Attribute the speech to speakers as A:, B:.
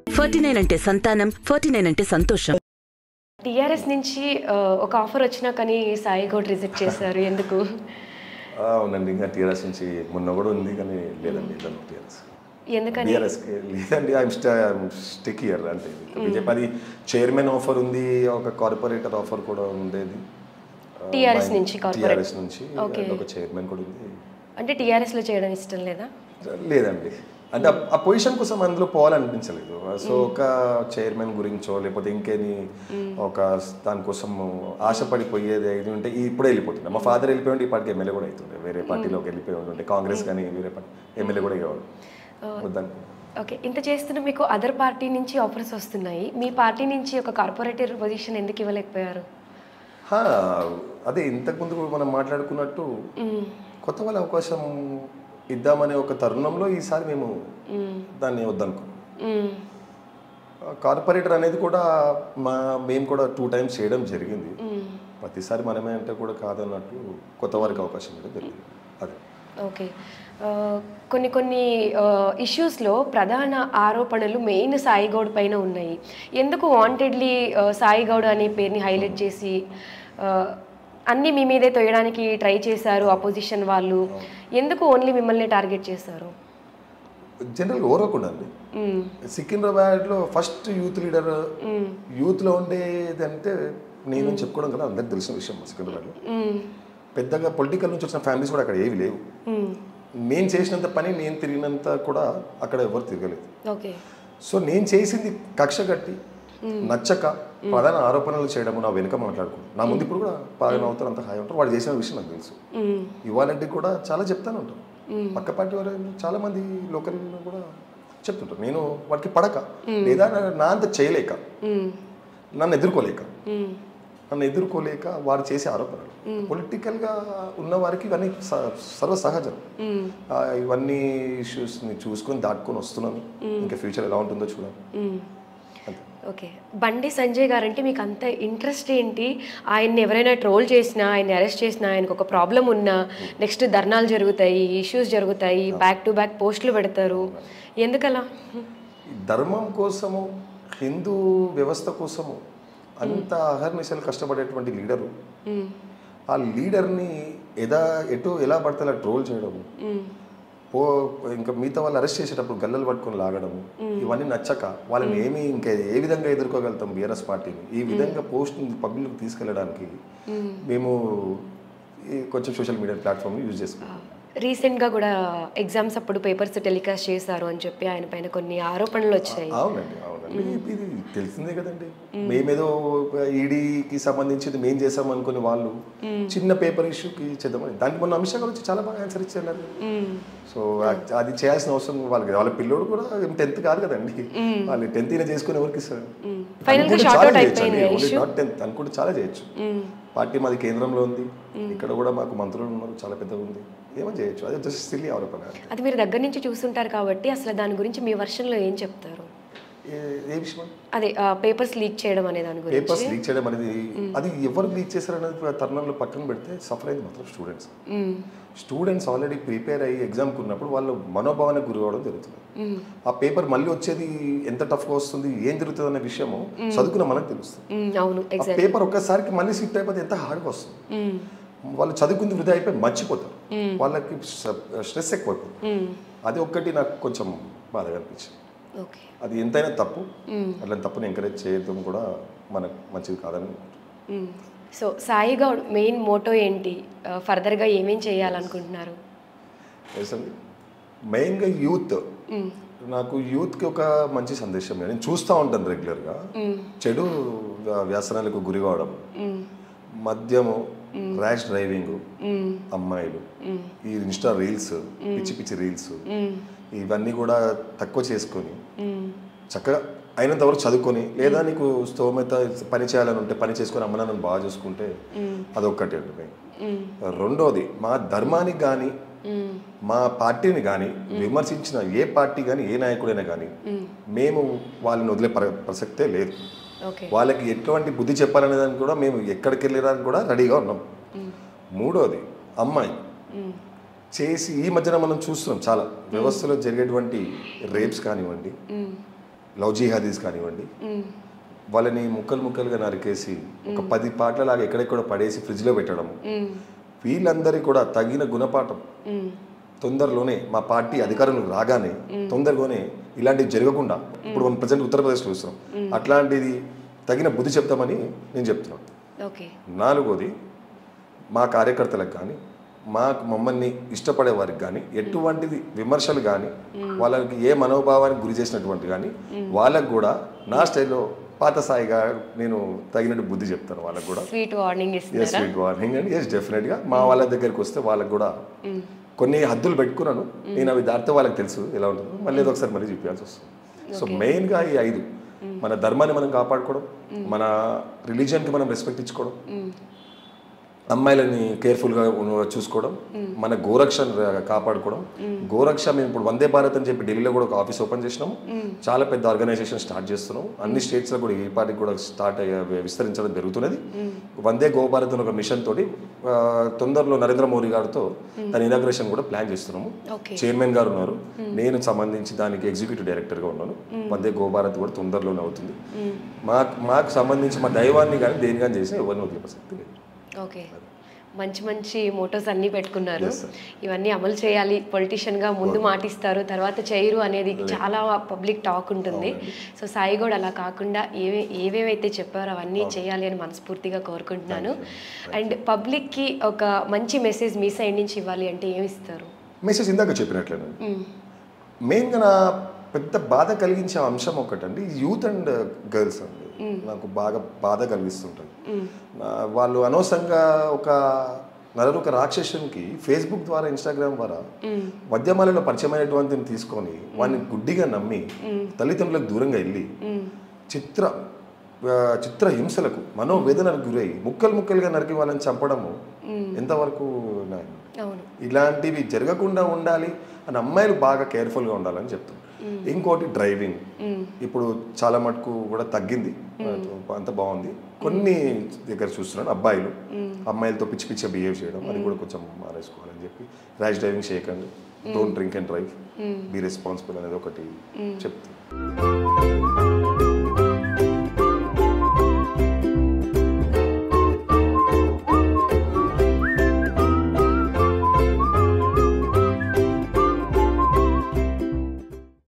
A: Forty nine అంటే సంతానం forty nine అంటే సంతోషం
B: టీఆర్ఎస్ నుంచి ఆ, ఒక ఆఫర్ వచ్చినా కానీ సాయి గౌడ్ రిజెక్ట్ చేశారు ఎందుకు
C: ఆ, అవునండి ఇంకా టీఆర్ఎస్ నుంచి మొన్న కూడా ఉంది కానీ లేదండి వెళ్ళను టీఆర్ఎస్
B: ఎందుకని
C: టీఆర్ఎస్కి లేదండి ఐఎమ్ స్టిక్ ఇయర్ అంటే బీజేపీ అది చైర్మన్ ఆఫర్ ఉంది ఒక కార్పొరేటర్ ఆఫర్ కూడా ఉండేది
B: TRS నుంచి corporate.
C: టీఆర్ఎస్ నుంచి
B: Okay.
C: ఒక చైర్మన్ కూడా ఉంది
B: అంటే టీఆర్ఎస్లో చేయడం ఇష్టం లేదా
C: లేదండి అంటే ఆ- ఆ పొజిషన్ కోసం అందులో పోవాలనిపించలేదు సో ఒక చైర్మన్ గురించో లేకపోతే ఇంకేని ఒక దానికోసం ఆశపడిపోయేది ఇది ఉంటే ఇప్పుడే వెళ్ళిపోతుండే మా ఫాదర్ వెళ్ళిపోయి ఉంటే ఈ పార్టీకి ఎమ్మెల్యే కూడా అవుతుండే వేరే పార్టీలోకి వెళ్ళిపోయి ఉంటుండే కాంగ్రెస్ కానీ వేరే పార్టీ ఎమ్మెల్యే కూడా అయ్యేవాడు వద్దని
B: ఓకే ఇంత చేస్తున్న మీకు అదర్ పార్టీ నుంచి ఆఫర్స్ వస్తున్నాయి మీ పార్టీ నుంచి ఒక కార్పొరేటర్ పొజిషన్ ఎందుకు ఇవ్వలేకపోయారు
C: హా, అదే ఇంతకుముందు కూడా మనం మాట్లాడుకున్నట్టు కొత్త వాళ్ళ అవకాశం ఇద్దామనే ఒక తరుణంలో ఈసారి మేము దాన్ని వద్దనుకున్నాం
B: మ్మ్.
C: కార్పొరేటర్ అనేది కూడా మా మేము కూడా టూ టైమ్స్ చేయడం జరిగింది ప్రతిసారి మనమే అంటే కూడా కాదన్నట్టు కొత్త వారికి అవకాశం ఇవ్వడం జరిగింది అదే
B: ఓకే ఆ, కొన్ని కొన్ని ఇష్యూస్లో ప్రధాన ఆరోపణలు మెయిన్ సాయి గౌడ్ పైన ఉన్నాయి ఎందుకు వాంటెడ్లీ సాయి గౌడ్ అనే పేరుని హైలైట్ చేసి ఆ, అన్నీ మీ మీదే తొయ్యడానికి ట్రై చేశారు అపోజిషన్ వాళ్ళు ఎందుకు ఓన్లీ మిమ్మల్ని టార్గెట్ చేశారు
C: జనరల్గా ఓరవకుండా అండి
B: మ్మ్.
C: సికింద్రాబాద్లో ఫస్ట్ యూత్ లీడర్ యూత్లో ఉండేది అంటే నేను చెప్పుకోవడం కదా అందరికి తెలిసిన విషయం సికింద్రాబాద్లో
B: మ్మ్.
C: పెద్దగా పొలిటికల్ నుంచి వచ్చిన ఫ్యామిలీస్ కూడా అక్కడ ఏవి లేవు
B: మ్మ్.
C: నేను చేసినంత పని నేను తిరిగినంత కూడా అక్కడ ఎవరు తిరగలేదు
B: ఓకే
C: సో నేను చేసింది కక్ష కట్టి నచ్చక ప్రధాన ఆరోపణలు చేయడం నా వెనుక మాట్లాడుకుంటాను నా ముందు ఇప్పుడు కూడా పాలన అవుతారు అంత హాయి ఉంటారు వాడు చేసిన విషయం నాకు తెలుసు
B: మ్మ్.
C: ఇవాళంటే కూడా చాలా చెప్తానే ఉంటాను పక్క పార్టీ వారు చాలా మంది లోకల్ కూడా చెప్తుంటారు నేను వాడికి పడక లేదా నా- నా అంత చేయలేక
B: మ్మ్.
C: నన్ను ఎదుర్కోలేక
B: మ్మ్.
C: నన్ను ఎదుర్కోలేక వారు చేసే ఆరోపణలు పొలిటికల్గా ఉన్న వారికి ఇవన్నీ స- సర్వసహజం
B: మ్మ్.
C: ఆ, ఇవన్నీ ఇష్యూస్ని చూసుకొని దాటుకొని వస్తున్నాను ఇంకా ఫ్యూచర్ ఎలా ఉంటుందో చూడాలి
B: మ్మ్.
C: అంతే
B: ఓకే బండి సంజయ్ గారంటే మీకు అంత ఇంట్రెస్ట్ ఏంటి ఆయన్ని ఎవరైనా ట్రోల్ చేసినా ఆయన అరెస్ట్ చేసినా ఆయనకు ఒక ప్రాబ్లం ఉన్నా నెక్స్ట్ ధర్నాలు జరుగుతాయి ఇష్యూస్ జరుగుతాయి బ్యాక్ టు బ్యాక్ పోస్టులు పెడతారు ఎందుకలా
C: ఈ ధర్మం కోసము హిందూ వ్యవస్థ కోసము అంత అహర్నిశలు కష్టపడేటువంటి లీడరు
B: మ్మ్.
C: ఆ లీడర్ని ఎదా ఎటు ఎలా పడితే అలా ట్రోల్ చేయడము
B: మ్మ్.
C: పో ఇంకా మిగతా వాళ్ళు అరెస్ట్ చేసేటప్పుడు గల్లలు పట్టుకొని లాగడము ఇవన్నీ నచ్చక వాళ్ళని ఏమి ఇంకా ఏ విధంగా ఎదుర్కోగలుగుతాం బీఆర్ఎస్ పార్టీని ఈ విధంగా పోస్ట్ పబ్లిక్ తీసుకెళ్ళడానికి మేము ఈ కొంచెం సోషల్ మీడియా ప్లాట్ఫామ్ని యూజ్ చేసుకున్నాం
B: రీసెంట్గా కూడా ఎగ్జామ్స్ అప్పుడు పేపర్స్ టెలికాస్ట్ చేశారు అని చెప్పి ఆయన పైన కొన్ని ఆరోపణలు వచ్చాయి
C: అవునండి అవునండి ఇది తెలిసిందే కదండి మేమేదో ఈడీకి సంబంధించింది మేం చేసాం అనుకుని వాళ్ళు చిన్న పేపర్ ఇష్యూకి చేద్దామని దానికి మొన్న అమిత్ షా గారు వచ్చి చాలా బాగా ఆన్సర్ ఇచ్చారు
B: మ్మ్.
C: సో అది చేయాల్సిన అవసరం వాళ్ళకి వాళ్ళ పిల్లోడు కూడా టెన్త్ కాదు కదండి వాళ్ళు టెన్త్ అయినా చేసుకుని ఎవరికి ఇస్తారు
B: మ్మ్. Final గా
C: అనుకుంటే
B: short
C: చాలా
B: out
C: చేయొచ్చు
B: అయిపోయింది
C: అండి.
B: ఆ
C: Only not 10th. అనుకుంటే చాలా చేయొచ్చు
B: మ్మ్.
C: పార్టీ మాది కేంద్రంలో ఉంది ఇక్కడ కూడా మాకు మంత్రులు ఉన్నారు చాలా పెద్దగా ఉంది ఏమో చేయొచ్చు అదే జస్ట్ సిల్లీ ఆరోపణ
B: అది మీరు దగ్గర నుంచి చూస్తుంటారు కాబట్టి అసలు దాని గురించి మీ వర్షన్లో ఏం చెప్తారు
C: ఏ- ఏ విషయం
B: అదే పేపర్స్ లీక్ చేయడం అనే దాని గురించి
C: పేపర్స్ లీక్ చేయడం అనేది అది ఎవరు లీక్ చేశారనేది తరుణంలో పక్కన పెడితే సఫర్ అయింది మాత్రం students
B: hmm.
C: Students already prepare అయ్యి ఎగ్జామ్కి ఉన్నప్పుడు వాళ్ళు మనోభావానికి గురి అవ్వడం జరుగుతుంది
B: మ్మ్.
C: ఆ పేపర్ మళ్ళీ వచ్చేది ఎంత టఫ్గా వస్తుంది ఏం జరుగుతుంది అనే విషయము చదువుకున్న మనకు తెలుస్తుంది
B: మ్మ్. అవును
C: ఆ
B: ఎగ్జాక్ట్
C: పేపర్ ఒక్కసారికి మళ్ళీ సిట్ అయిపోతే ఎంత హార్డ్గా వస్తుంది వాళ్ళు చదువుకుంది వృధా అయిపోయి మర్చిపోతారు వాళ్ళకి స్ట్రెస్ ఎక్కువైపోతుంది అది ఒక్కటి నాకు కొంచెం బాధగా అనిపించింది
B: ఓకే
C: అది ఎంతైనా తప్పు అట్లాంటి తప్పుని ఎంకరేజ్ చేయడం కూడా మనకు మంచిది కాదని
B: so Sai Goud main motto ఏంటి ఆ, ఫర్దర్గా ఏమేం చేయాలనుకుంటున్నారు
C: తెలుసండి మెయిన్గా యూత్ నాకు యూత్కి ఒక మంచి సందేశం నేను చూస్తూ ఉంటాను రెగ్యులర్గా చెడు వ్య- వ్యసనాలకు గురి కావడం మద్యము ర్యాష్ డ్రైవింగ్ అమ్మాయిలు ఈ ఇన్స్టా రీల్స్ పిచ్చి పిచ్చి రీల్స్ ఇవన్నీ కూడా తక్కువ చేసుకొని చక్కగా అయినంత వరకు చదువుకొని లేదా నీకు స్తోమత పని చేయాలని ఉంటే పని చేసుకొని అమ్మ నాన్నని బాగా చూసుకుంటే అదొక్కటి అండి main. రెండోది మా ధర్మానికి కానీ మా పార్టీని కానీ విమర్శించిన ఏ పార్టీ కానీ ఏ నాయకుడైనా కానీ మేము వాళ్ళని వదిలే ప్ర- ప్రసక్తే లేదు
B: ఓకే
C: వాళ్ళకి ఎటువంటి బుద్ధి చెప్పాలనే దానికి కూడా మేము ఎక్కడికి వెళ్ళడానికి కూడా రెడీగా ఉన్నాం మూడోది అమ్మాయి చేసి ఈ మధ్యన మనం చూస్తున్నాం చాలా వ్యవస్థలో జరిగేటువంటి రేప్స్ కానివ్వండి లవ్ జిహాదీస్ కానివ్వండి వాళ్ళని ముక్కలు ముక్కలుగా నరికేసి ఒక పది పాటలలాగా ఎక్కడెక్కడ పడేసి ఫ్రిడ్జ్లో పెట్టడము వీళ్ళందరికీ కూడా తగిన గుణపాఠం తొందరలోనే మా పార్టీ అధికారంలోకి రాగానే తొందరగానే ఇలాంటివి జరగకుండా ఇప్పుడు మనం ప్రజెంట్ ఉత్తరప్రదేశ్లో చూస్తున్నాం అట్లాంటిది తగిన బుద్ధి చెప్తామని నేను చెప్తున్నాను
B: ఓకే
C: నాలుగోది మా కార్యకర్తలకు కానీ మా మమ్మల్ని ఇష్టపడే వారికి కానీ ఎటువంటిది విమర్శలు కానీ వాళ్ళకి ఏ మనోభావానికి గురి చేసినటువంటి కానీ వాళ్ళకు కూడా నా స్టైల్లో పాత స్థాయిగా నేను తగినట్టు బుద్ధి చెప్తాను వాళ్ళకు కూడా
B: స్వీట్ వార్నింగ్
C: ఎస్
B: ఇస్తున్నారా
C: స్వీట్ వార్నింగ్ అండ్ ఎస్ డెఫినెట్గా మా వాళ్ళ దగ్గరికి వస్తే వాళ్ళకు కూడా కొన్ని హద్దులు పెట్టుకున్నాను నేను అవి దాటితే వాళ్ళకి తెలుసు ఎలా ఉంటుందో మళ్ళీ ఏదో ఒకసారి మళ్ళీ చెప్పాల్సి వస్తుంది సో మెయిన్గా ఈ ఐదు మన ధర్మాన్ని మనం కాపాడుకోవడం మన రిలీజియన్కి మనం రెస్పెక్ట్ ఇచ్చుకోవడం అమ్మాయిలని కేర్ఫుల్గా ఉన్న- చూసుకోవడం మన గోరక్షను కాపాడుకోవడం గోరక్ష మేము ఇప్పుడు వందే భారత్ అని చెప్పి ఢిల్లీలో కూడా ఒక ఆఫీస్ ఓపెన్ చేసినాం చాలా పెద్ద ఆర్గనైజేషన్ స్టార్ట్ చేస్తున్నాం అన్ని స్టేట్స్లో కూడా ఈ పార్టీకి కూడా స్టార్ట్ అయ్యే విస్తరించడం జరుగుతున్నది వందే గో భారత్ అని ఒక మిషన్ తోటి ఆ, తొందరలో నరేంద్ర మోడీ గారితో దాని ఇనాగ్రేషన్ కూడా ప్లాన్ చేస్తున్నాము
B: ఓకే
C: చైర్మన్ గారు ఉన్నారు నేను సంబంధించి దానికి ఎగ్జిక్యూటివ్ డైరెక్టర్గా ఉన్నాను వందే గోభారత్ కూడా తొందరలోనే అవుతుంది మాకు మాకు సంబంధించి మా దైవాన్ని కానీ దేని కానీ చేసి ఎవరిని వదిలే ప్రసక్తి లేదు
B: ఓకే మంచి మంచి మోటోస్ అన్నీ పెట్టుకున్నారు
C: Yes, sir.
B: ఇవన్నీ అమలు చేయాలి పొలిటీషియన్ గా ముందు మాటిస్తారు తర్వాత చేయరు అనేది చాలా పబ్లిక్ టాక్ ఉంటుంది సో సాయి గౌడ్ అలా కాకుండా ఏవే ఏవేవైతే చెప్పారో అవన్నీ చేయాలి అని మనస్ఫూర్తిగా కోరుకుంటున్నాను అండ్ పబ్లిక్ కి ఒక మంచి మెసేజ్ మీ సైడ్ నుంచి ఇవ్వాలి అంటే ఏమి ఇస్తారు
C: మెసేజ్ ఇందాక చెప్పినట్లేనండి మెయిన్గా నా పెద్ద బాధ కలిగించే అంశం ఒకటండి యూత్ అండ్ గర్ల్స్ అండి నాకు బాగా బాధ కలిగిస్తుంటుంది నా- వాళ్ళు అనవసరంగా ఒక నలుగురు రాక్షసునికి ఫేస్బుక్ ద్వారా ఇన్స్టాగ్రామ్ ద్వారా మధ్యమాలలో పరిచయమైనటువంటిని తీసుకొని వాడిని గుడ్డిగా నమ్మి తల్లిదండ్రులకు దూరంగా వెళ్ళి చిత్ర ఆ, చిత్ర హింసలకు మనోవేదనకు గురై ముక్కలు ముక్కలుగా నరికి వాళ్ళని చంపడము ఎంతవరకు న్యాయం
B: అవును
C: ఇలాంటివి జరగకుండా ఉండాలి అని అమ్మాయిలు బాగా కేర్ఫుల్గా ఉండాలని చెప్తాను ఇంకోటి డ్రైవింగ్ ఇప్పుడు చాలా మటుకు కూడా తగ్గింది అంత బాగుంది కొన్ని దగ్గర చూస్తున్నాను అబ్బాయిలు అమ్మాయిలతో పిచ్చి పిచ్చి బిహేవ్ చేయడం అది కూడా కొంచెం మారేసుకోవాలని చెప్పి ర్యాష్ డ్రైవింగ్ చేయకండి don't drink and drive be responsible అనేది ఒకటి చెప్తాను